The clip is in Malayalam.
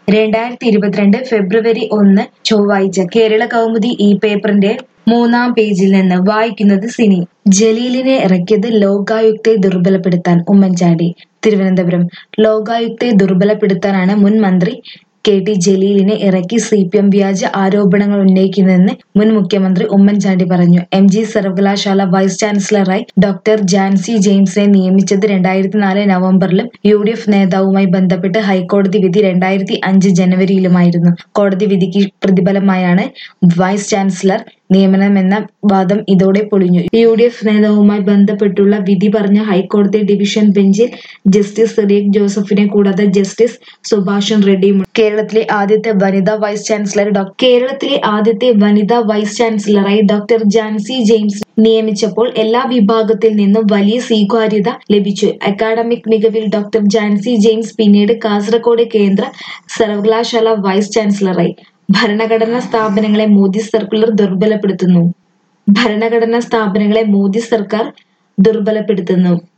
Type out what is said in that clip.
രണ്ടായിരത്തി ഇരുപത്തിരണ്ട് ഫെബ്രുവരി ഒന്ന് ചൊവ്വാഴ്ച കേരള കൗമുദി ഈ പേപ്പറിന്റെ മൂന്നാം പേജിൽ നിന്ന് വായിക്കുന്നത് സിനി ജലീലിനെ ഇറക്കിയത് ലോകായുക്തയെ ദുർബലപ്പെടുത്താൻ ഉമ്മൻചാണ്ടി തിരുവനന്തപുരം ലോകായുക്തയെ ദുർബലപ്പെടുത്താനാണ് മുൻ മന്ത്രി കെ ടി ജലീലിനെ ഇറക്കി സി പി എം വ്യാജ ആരോപണങ്ങൾ ഉന്നയിക്കുന്നതെന്ന് മുൻ മുഖ്യമന്ത്രി ഉമ്മൻചാണ്ടി പറഞ്ഞു എം ജി സർവകലാശാല വൈസ് ചാൻസലറായി ഡോക്ടർ ജാൻസി ജെയിംസിനെ നിയമിച്ചത് രണ്ടായിരത്തി നാല് നവംബറിലും യു ഡി എഫ് നേതാവുമായി ബന്ധപ്പെട്ട് ഹൈക്കോടതി വിധി രണ്ടായിരത്തി അഞ്ച് ജനുവരിയിലുമായിരുന്നു കോടതി വിധിക്ക് പ്രതിഫലമായാണ് വൈസ് ചാൻസലർ നിയമനമെന്ന വാദം ഇതോടെ പൊളിഞ്ഞു യു ഡി എഫ് നേതാവുമായി ബന്ധപ്പെട്ടുള്ള വിധി പറഞ്ഞ ഹൈക്കോടതി ഡിവിഷൻ ബെഞ്ചിൽ ജസ്റ്റിസ് സിറിയക് ജോസഫിനെ കൂടാതെ ജസ്റ്റിസ് സുഭാഷൻ റെഡ്ഡിയും കേരളത്തിലെ ആദ്യത്തെ വനിതാ വൈസ് ചാൻസലർ ഡോക്ടർ കേരളത്തിലെ ആദ്യത്തെ വനിതാ വൈസ് ചാൻസലറായി ഡോക്ടർ ജാൻസി ജെയിംസ് നിയമിച്ചപ്പോൾ എല്ലാ വിഭാഗത്തിൽ നിന്നും വലിയ സ്വീകാര്യത ലഭിച്ചു അക്കാഡമിക് മികവിൽ ഡോക്ടർ ജാൻസി ജെയിംസ് പിന്നീട് കാസർഗോഡ് കേന്ദ്ര സർവകലാശാല വൈസ് ചാൻസലറായി ഭരണഘടനാ സ്ഥാപനങ്ങളെ മോദി സർക്കുലർ ദുർബലപ്പെടുത്തുന്നു ഭരണഘടനാ സ്ഥാപനങ്ങളെ മോദി സർക്കാർ ദുർബലപ്പെടുത്തുന്നു